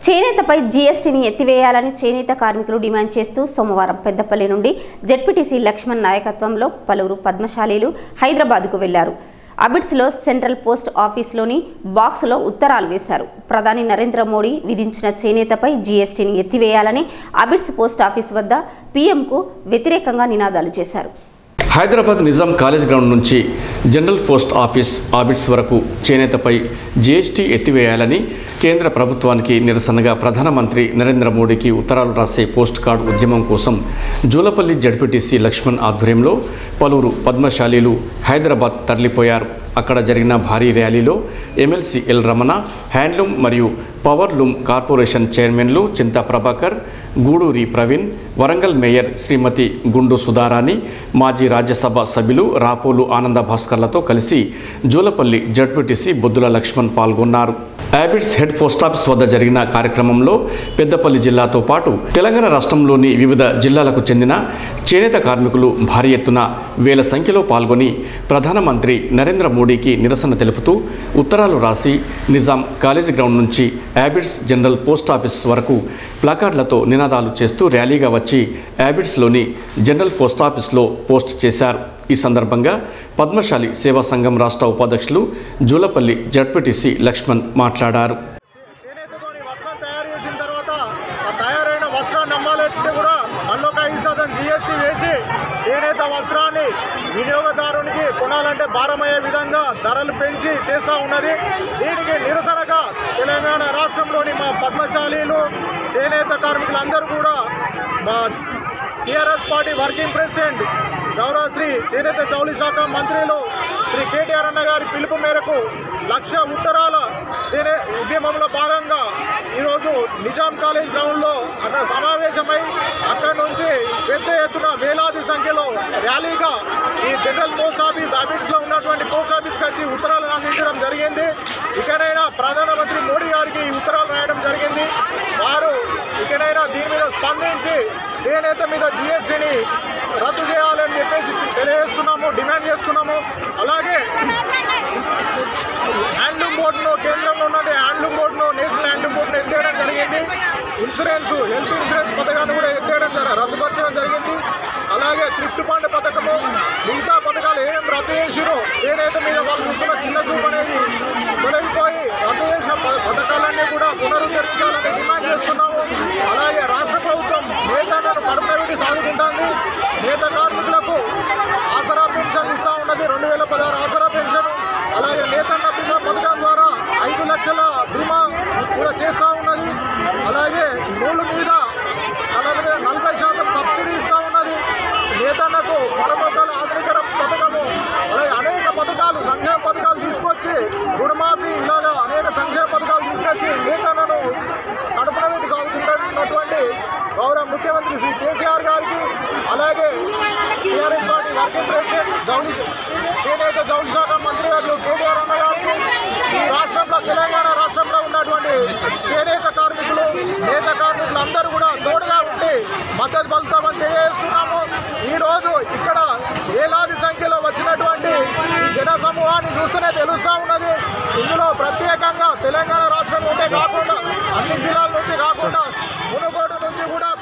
చేనేతపై జీఎస్టీని ఎత్తివేయాలని చేనేత కార్మికులు డిమాండ్ చేస్తూ సోమవారం పెద్దపల్లి నుండి జెడ్పీటీసీ లక్ష్మణ్ నాయకత్వంలో పలువురు పద్మశాలీలు హైదరాబాద్కు వెళ్లారు అబిడ్స్లో సెంట్రల్ పోస్ట్ ఆఫీస్లోని బాక్సులో ఉత్తరాలు వేశారు ప్రధాని నరేంద్ర మోడీ విధించిన చేనేతపై జీఎస్టీని ఎత్తివేయాలని అబిడ్స్ పోస్ట్ ఆఫీస్ వద్ద పీఎంకు వ్యతిరేకంగా నినాదాలు చేశారు హైదరాబాద్ నిజాం కాలేజ్ గ్రౌండ్ నుంచి జనరల్ పోస్ట్ ఆఫీస్ ఆబిట్స్ వరకు చేనేతపై జీఎస్టీ ఎత్తివేయాలని కేంద్ర ప్రభుత్వానికి నిరసనగా ప్రధానమంత్రి నరేంద్ర మోడీకి ఉత్తరాలు రాసే పోస్ట్ కార్డు ఉద్యమం కోసం జూలపల్లి జడ్పీటీసీ లక్ష్మణ్ ఆధ్వర్యంలో పలువురు పద్మశాలీలు హైదరాబాద్ తరలిపోయారు అక్కడ జరిగిన భారీ ర్యాలీలో ఎమ్మెల్సీ ఎల్ రమణ హ్యాండ్లూమ్ మరియు పవర్ లూమ్ కార్పొరేషన్ చైర్మన్లు చింతా ప్రభాకర్ గూడూరి ప్రవీణ్ వరంగల్ మేయర్ శ్రీమతి గుండు సుధారాణి మాజీ రాజ్యసభ సభ్యులు రాపోలు ఆనంద భాస్కర్లతో కలిసి జూలపల్లి జడ్పీటీసీ బొద్దుల లక్ష్మణ్ పాల్గొన్నారు యాబిట్స్ హెడ్ పోస్ట్ ఆఫీస్ వద్ద జరిగిన కార్యక్రమంలో పెద్దపల్లి జిల్లాతో పాటు తెలంగాణ రాష్ట్రంలోని వివిధ జిల్లాలకు చెందిన చేనేత కార్మికులు భారీ ఎత్తున వేల సంఖ్యలో పాల్గొని ప్రధానమంత్రి నరేంద్ర మోడీకి నిరసన తెలుపుతూ ఉత్తరాలు రాసి నిజాం కాలేజీ గ్రౌండ్ నుంచి యాబిట్స్ జనరల్ పోస్ట్ ఆఫీస్ వరకు ప్లాకార్డులతో నినాదాలు చేస్తూ ర్యాలీగా వచ్చి యాబిట్స్లోని జనరల్ పోస్ట్ ఆఫీస్లో పోస్ట్ చేశారు ఈ సందర్భంగా పద్మశాలి సేవా సంఘం రాష్ట్ర ఉపాధ్యక్షులు జూలపల్లి జడ్పీటీసీ లక్ష్మణ్ మాట్లాడారు చేనేతతోని వస్త్రం తయారు చేసిన తర్వాత ఆ తయారైన వస్త్రాన్ని అమ్మాలంటే కూడా మళ్ళీ ఒక ఐదు శాతం జిఎస్టీ వేసి చేనేత వస్త్రాన్ని వినియోగదారునికి కొనాలంటే భారమయ్యే విధంగా ధరలు పెంచి చేస్తూ ఉన్నది దీనికి నిరసనగా తెలంగాణ రాష్ట్రంలోని మా పద్మశాలీలు చేనేత కార్మికులందరూ కూడా మా టీఆర్ఎస్ పార్టీ వర్కింగ్ ప్రెసిడెంట్ గౌరవ శ్రీ చేనేత జౌళి శాఖ మంత్రులు శ్రీ కేటీఆర్ అన్న గారి పిలుపు మేరకు లక్ష ఉత్తరాల చేనే ఉద్యమంలో భాగంగా ఈరోజు నిజాం కాలేజ్ గ్రౌండ్లో అక్కడ సమావేశమై అక్కడ నుంచి పెద్ద ఎత్తున వేలాది సంఖ్యలో ర్యాలీగా ఈ జనరల్ పోస్ట్ ఆఫీస్ ఆఫీస్లో ఉన్నటువంటి పోస్ట్ ఆఫీస్కి వచ్చి ఉత్తరాలు అందించడం జరిగింది ఇక్కడైనా ప్రధానమంత్రి మోడీ గారికి ఈ ఉత్తరాలు రాయడం జరిగింది వారు ఇకనైనా దీని మీద స్పందించి చేనేత మీద జిఎస్టీని రద్దు చేయాలని చెప్పేసి తెలియజేస్తున్నాము డిమాండ్ చేస్తున్నాము అలాగే హ్యాండ్లూమ్ బోర్డును కేంద్రంలో ఉన్న హ్యాండ్లూమ్ బోర్డును నేషనల్ హ్యాండ్లూమ్ బోర్డును ఎత్తేయడం జరిగింది ఇన్సూరెన్స్ హెల్త్ ఇన్సూరెన్స్ పథకాన్ని కూడా ఎత్తేయడం జర- రద్దుపరచడం జరిగింది అలాగే థ్రిఫ్ట్ ఫండ్ పథకము మిగతా పథకాలు ఏమేమి రద్దు చేసిరో చేనేత మీద వాళ్ళు చూస్తున్న చిన్న చూపు అనేది తొలగిపోయి రద్దు చేసిన ప- పథకాలన్నీ కూడా పునరుద్ధరించాలని డిమాండ్ చేస్తున్నాము అలాగే రాష్ట్ర ప్రభుత్వం నేతలను కడుపునరుడి సాగుతుంటుంది నేత కార్మికులకు ఆసరా పెన్షన్ ఇస్తూ ఉన్నది రెండు వేల పదహారు ఆసరా పెన్షన్ అలాగే నేతన్న బీమా పథకం ద్వారా ఐదు లక్షల బీమా కూడా చేస్తూ ఉన్నది అలాగే నూలు మీద కలర్ మీద నలభై శాతం సబ్సిడీ ఇస్తూ ఉన్నది నేతన్నకు మరమ్మతుల ఆధునికర పథకము అలాగే అనేక పథకాలు సంక్షేమ పథకాలు తీసుకొచ్చి రుణమాఫీ ఇలాగా అనేక సంక్షేమ పథకాలు తీసుకొచ్చి నేతన్నను కడుపున పెట్టి సాగుతున్నటువంటి గౌరవ ముఖ్యమంత్రి శ్రీ కేసీఆర్ గారికి అలాగే టీఆర్ఎస్ పార్టీ వర్కింగ్ ప్రెసిడెంట్ జౌలి చేనేత జౌలి శాఖ మంత్రి గారు కేటీఆర్ అన్న గారికి ఈ రాష్ట్రంలో తెలంగాణ రాష్ట్రంలో ఉన్నటువంటి చేనేత కార్మికులు నేత కార్మికులు అందరూ కూడా తోడుగా ఉండి మద్దతు పలుకుతామని తెలియజేస్తున్నాము ఈరోజు ఇక్కడ వేలాది సంఖ్యలో వచ్చినటువంటి ఈ జన సమూహాన్ని చూస్తూనే తెలుస్తూ ఉన్నది ఇందులో ప్రత్యేకంగా తెలంగాణ రాష్ట్రం నుండే కాకుండా అన్ని జిల్లాల నుంచి కాకుండా మునుగోడు నుంచి కూడా